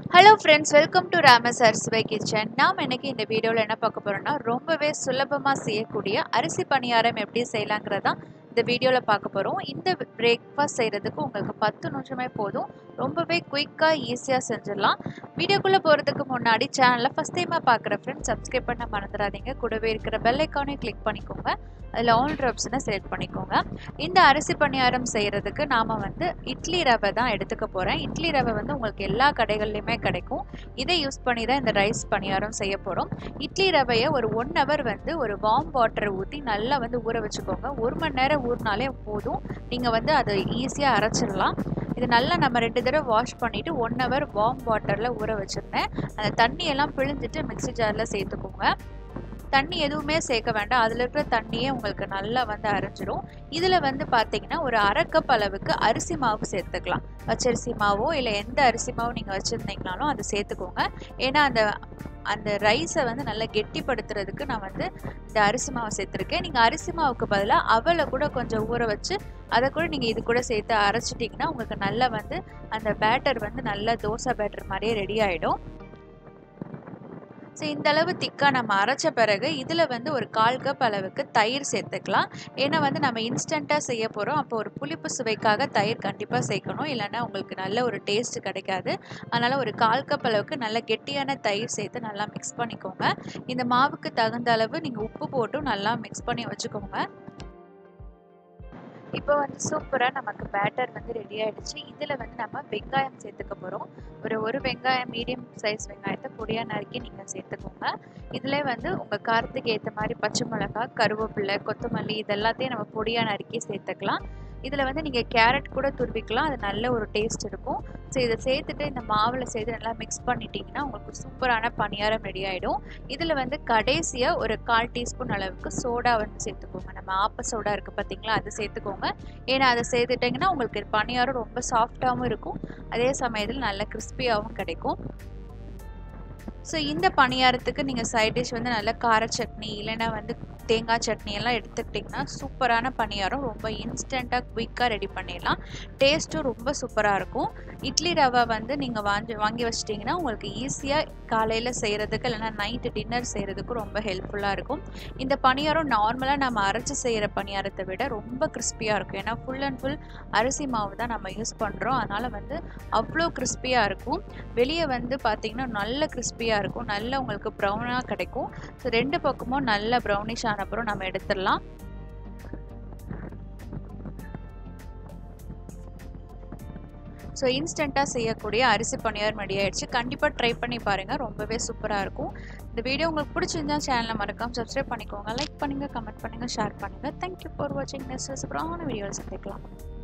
hello friends welcome to Rama's Arusuvai kitchen நாம் இன்னைக்கு இந்த வீடியோவில் என்ன பார்க்க போகிறோம்னா ரொம்பவே சுலபமாக செய்யக்கூடிய அரிசி பணியாரம் எப்படி செய்யலாங்கிறதா இந்த வீடியோவில் பார்க்க போகிறோம் இந்த பிரேக்ஃபாஸ்ட் செய்கிறதுக்கு உங்களுக்கு பத்து நிமிஷமே போதும் ரொம்பவே குயிக்காக ஈஸியாக செஞ்சிடலாம் வீடியோக்குள்ளே போகிறதுக்கு முன்னாடி சேனலில் ஃபஸ்ட் டைமாக பார்க்குற ஃப்ரெண்ட்ஸ் சப்ஸ்கிரைப் பண்ண மறந்துடாதீங்க கூடவே இருக்கிற பெல் ஐக்கானையும் கிளிக் பண்ணிக்கோங்க அதில் ஆல் ட்ராப்ஸ்னு செலக்ட் பண்ணிக்கோங்க இந்த அரிசி பணியாரம் செய்கிறதுக்கு நாம் வந்து இட்லி ரவை தான் எடுத்துக்க போகிறேன் இட்லி ரவை வந்து உங்களுக்கு எல்லா கடைகள்லையுமே கிடைக்கும் இதை யூஸ் பண்ணி தான் இந்த ரைஸ் பணியாரம் செய்ய போகிறோம் இட்லி ரவையை ஒரு ஒன் ஹவர் வந்து ஒரு வார்ம் வாட்டரை ஊற்றி நல்லா வந்து ஊற வச்சுக்கோங்க ஒரு மணி நேரம் ஊறினாலே போதும் நீங்கள் வந்து அதை ஈஸியாக அரைச்சிடலாம் இது நல்லா நம்ம ரெண்டு தடவை வாஷ் பண்ணிவிட்டு ஒன் ஹவர் வார்ம் வாட்டரில் ஊற வச்சுருந்தேன் அந்த தண்ணியெல்லாம் பிழிஞ்சிட்டு மிக்ஸி ஜாரில் சேர்த்துக்கோங்க தண்ணி எதுவுமே சேர்க்க வேண்டாம் அதில் இருக்கிற தண்ணியே உங்களுக்கு நல்லா வந்து அரைஞ்சிரும் இதில் வந்து பார்த்தீங்கன்னா ஒரு அரை கப் அளவுக்கு அரிசி மாவு சேர்த்துக்கலாம் பச்சரிசி மாவோ இல்லை எந்த அரிசி மாவும் நீங்கள் வச்சுருந்தீங்கனாலும் அதை சேர்த்துக்கோங்க ஏன்னா அந்த அந்த ரைஸை வந்து நல்லா கெட்டிப்படுத்துறதுக்கு நான் வந்து இந்த அரிசி மாவு சேர்த்துருக்கேன் நீங்கள் அரிசி மாவுக்கு பதிலாக அவலை கூட கொஞ்சம் ஊற வச்சு அதை கூட நீங்கள் இது கூட சேர்த்து அரைச்சிட்டிங்கன்னா உங்களுக்கு நல்லா வந்து அந்த பேட்டர் வந்து நல்லா தோசை பேட்டர் மாதிரியே ரெடி ஆகிடும் ஸோ இந்த அளவு திக்காக நம்ம அரைச்ச பிறகு இதில் வந்து ஒரு கால் கப் அளவுக்கு தயிர் சேர்த்துக்கலாம் ஏன்னா வந்து நம்ம இன்ஸ்டண்ட்டாக செய்ய போகிறோம் அப்போ ஒரு புளிப்பு சுவைக்காக தயிர் கண்டிப்பாக சேர்க்கணும் இல்லைன்னா உங்களுக்கு நல்ல ஒரு டேஸ்ட் கிடைக்காது அதனால் ஒரு கால் கப் அளவுக்கு நல்ல கெட்டியான தயிர் சேர்த்து நல்லா மிக்ஸ் பண்ணிக்கோங்க இந்த மாவுக்கு தகுந்த அளவு நீங்கள் உப்பு போட்டும் நல்லா மிக்ஸ் பண்ணி வச்சுக்கோங்க இப்போ வந்து சூப்பராக நமக்கு பேட்டர் வந்து ரெடி ஆகிடுச்சு இதில் வந்து நம்ம வெங்காயம் சேர்த்துக்க போகிறோம் ஒரு ஒரு வெங்காயம் மீடியம் சைஸ் வெங்காயத்தை பொடியாக நறுக்கி நீங்கள் சேர்த்துக்கோங்க இதில் வந்து உங்கள் காரத்துக்கு ஏற்ற மாதிரி பச்சை மிளகா கருவேப்பிலை கொத்தமல்லி இதெல்லாத்தையும் நம்ம பொடியாக நறுக்கி சேர்த்துக்கலாம் இதில் வந்து நீங்கள் கேரட் கூட துருவிக்கலாம் அது நல்ல ஒரு டேஸ்ட் இருக்கும் ஸோ இதை சேர்த்துட்டு இந்த மாவில் சேர்த்து நல்லா மிக்ஸ் பண்ணிட்டீங்கன்னா உங்களுக்கு சூப்பரான பணியாரம் ரெடி ஆகிடும் இதில் வந்து கடைசியாக ஒரு கால் டீஸ்பூன் அளவுக்கு சோடா வந்து சேர்த்துக்கோங்க நம்ம ஆப்ப சோடா இருக்குது பார்த்தீங்களா அது சேர்த்துக்கோங்க ஏன்னா அதை சேர்த்துட்டிங்கன்னா உங்களுக்கு பணியாரம் ரொம்ப சாஃப்டாகவும் இருக்கும் அதே சமயத்தில் நல்ல கிறிஸ்பியாகவும் கிடைக்கும் ஸோ இந்த பணியாரத்துக்கு நீங்கள் சைட் டிஷ் வந்து நல்ல கார சட்னி இல்லைன்னா வந்து தேங்காய் சட்னி எல்லாம் எடுத்துக்கிட்டிங்கன்னா சூப்பரான பணியாரம் ரொம்ப இன்ஸ்டண்ட்டாக குயிக்காக ரெடி பண்ணிடலாம் டேஸ்ட்டும் ரொம்ப சூப்பராக இருக்கும் இட்லி ரவை வந்து நீங்கள் வாங்கி வாங்கி வச்சிட்டிங்கன்னா உங்களுக்கு ஈஸியாக காலையில் செய்கிறதுக்கு இல்லைனா நைட்டு டின்னர் செய்கிறதுக்கும் ரொம்ப ஹெல்ப்ஃபுல்லாக இருக்கும் இந்த பணியாரம் நார்மலாக நம்ம அரைச்சி செய்கிற பணியாரத்தை விட ரொம்ப கிறிஸ்பியாக இருக்கும் ஏன்னா ஃபுல் அண்ட் ஃபுல் அரிசி மாவு தான் நம்ம யூஸ் பண்ணுறோம் அதனால் வந்து அவ்வளோ கிறிஸ்பியாக இருக்கும் வெளியே வந்து பார்த்திங்கன்னா நல்ல கிறிஸ்பியாக இருக்கும் நல்ல உங்களுக்கு ப்ரௌனாக கிடைக்கும் ஸோ ரெண்டு பக்கமும் நல்ல ப்ரௌனிஷ் ஆன அப்புறம் நம்ம எடுத்துடலாம் ஸோ இன்ஸ்டண்ட்டாக செய்யக்கூடிய அரிசி பணியார் ரெடி ஆயிடுச்சு கண்டிப்பாக ட்ரை பண்ணி பாருங்கள் ரொம்பவே சூப்பராக இருக்கும் இந்த வீடியோ உங்களுக்கு பிடிச்சிருந்தா சேனலை மறக்காம சப்ஸ்கிரைப் பண்ணிக்கோங்க லைக் பண்ணுங்கள் கமெண்ட் பண்ணுங்கள் ஷேர் பண்ணுங்கள் தேங்க்யூ ஃபார் வாட்சிங் நெக்ஸ்ட் சூப்பரான வீடியோவில் சந்திக்கலாம்